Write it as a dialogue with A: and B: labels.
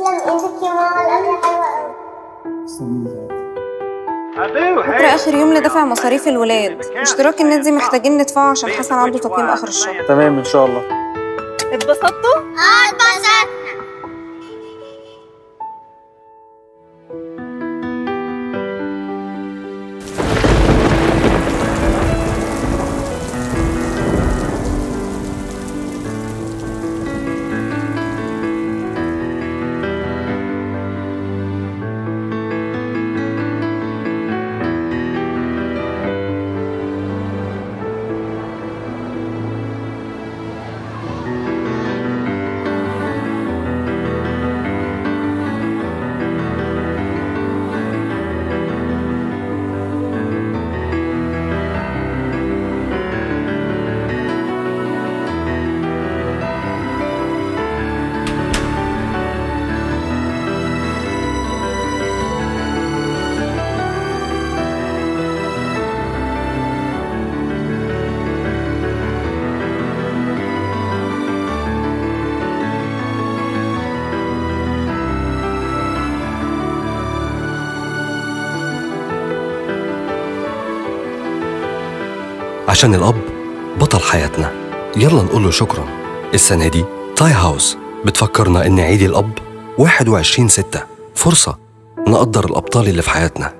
A: تسلم ايدك يا ماما الاكل حلوه قوي
B: بكرة آخر يوم لدفع مصاريف الولاد اشتراك النادي محتاجين ندفعه عشان حسن عنده تقييم آخر الشهر
C: تمام ان شاء الله
B: اتبسطتوا؟
A: اه اتبسطنا
D: عشان الأب بطل حياتنا يلا نقول له شكرا السنة دي تاي هاوس بتفكرنا إن عيد الأب 21 ستة فرصة نقدر الأبطال اللي في حياتنا